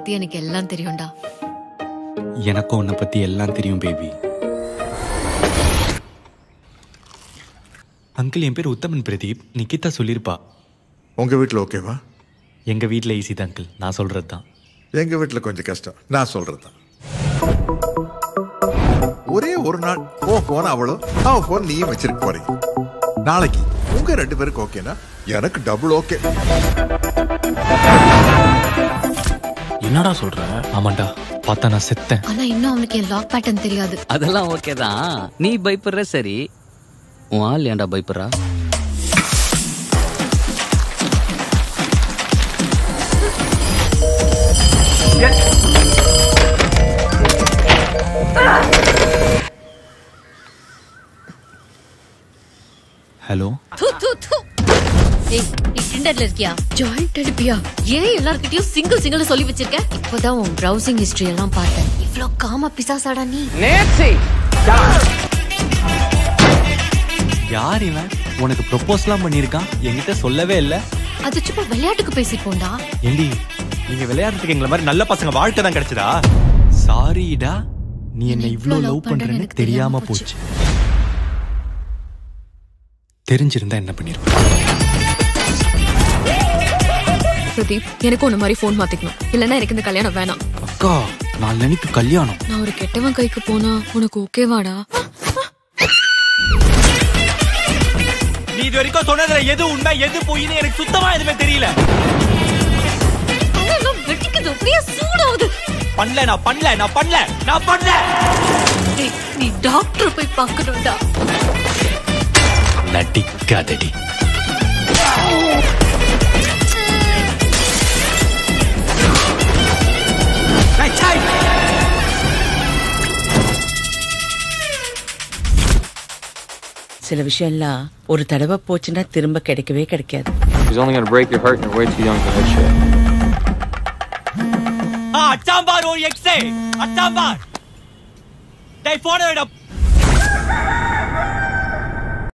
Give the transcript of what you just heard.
பத்தி எனக்கு எல்லாம் தெரியும்டா எனக்கும் உன்னை பத்தி எல்லாம் தெரியும் பேபி அங்கிள் என் பேர் உத்தமன் பிரதீப் நிக்கிதா சொல்லியிருப்பா உங்க வீட்டில் ஓகேவா எங்க வீட்ல ஈஸி தான் அங்கிள் நான் சொல்றது தான் எங்க வீட்டில் கொஞ்சம் கஷ்டம் நான் சொல்றது தான் ஒரே ஒரு நாள் ஓ போன் அவளும் அவன் போன் நீயும் வச்சிருக்க போறீங்க நாளைக்கு உங்க ரெண்டு பேருக்கு ஓகேனா எனக்கு டபுள் ஓகே என்னடா சொல்ற ஆமாண்டா பார்த்தா நான் செத்தேன் ஆனா இன்னும் அவனுக்கு என் லாக் பேட்டர்ன் தெரியாது அதெல்லாம் ஓகே தான் நீ பயப்படுற சரி உன் ஆள் ஏன்டா பயப்படுறா ஹலோ தூ தூ தூ ஏய் நீ டிண்டர்ல இருக்கியா ஜாயிண்ட் அடிப்பியா ஏன் எல்லார்கிட்டயும் சிங்கிள் சிங்கிள் சொல்லி வச்சிருக்க இப்போதான் உன் பிரவுசிங் ஹிஸ்டரி எல்லாம் பார்த்தேன் இவ்ளோ காம பிசாசாடா நீ யார் இவன் உனக்கு ப்ரொபோஸ்லாம் பண்ணியிருக்கான் என்கிட்ட சொல்லவே இல்லை அது சும்மா விளையாட்டுக்கு பேசிப்போம்டா ஏண்டி நீங்க விளையாடுறதுக்கு எங்களை மாதிரி நல்ல பசங்க வாழ்க்கை தான் கிடைச்சதா சாரிடா நீ என்ன இவ்ளோ லவ் பண்றேன்னு எனக்கு தெரியாம தெரியாம போச்சு தெரிஞ்சிருந்தா என்ன பண்ணிருப்ப பிரதீப் எனக்கு உன்ன மாதிரி ஃபோன் மாத்திக்கணும் இல்லைன்னா எனக்கு இந்த கல்யாணம் வேணாம் அக்கா நாளைக்கு கல்யாணம் நான் ஒரு கெட்டவன் கைக்கு போனா உனக்கு ஓகேவாடா நீ இது வரைக்கும் சொன்னதுல எது உண்மை எது பொய்ன்னு எனக்கு சுத்தமா எதுவுமே தெரியல அதெல்லாம் வெட்டிக்குது அப்படியே சூடாகுது பண்ணல நான் பண்ணல நான் பண்ணல நான் பண்ணல ஏய், நீ டாக்டர் போய் பார்க்கணும்டா நடிக்காதடி சில விஷயம்லாம் ஒரு தடவை போச்சுன்னா திரும்ப கிடைக்கவே கிடைக்காது He's only gonna break your heart and you're way too young for that shit. அச்சாம்பார் ஒரு எக்ஸே அச்சாம்பார் டேய் போன விட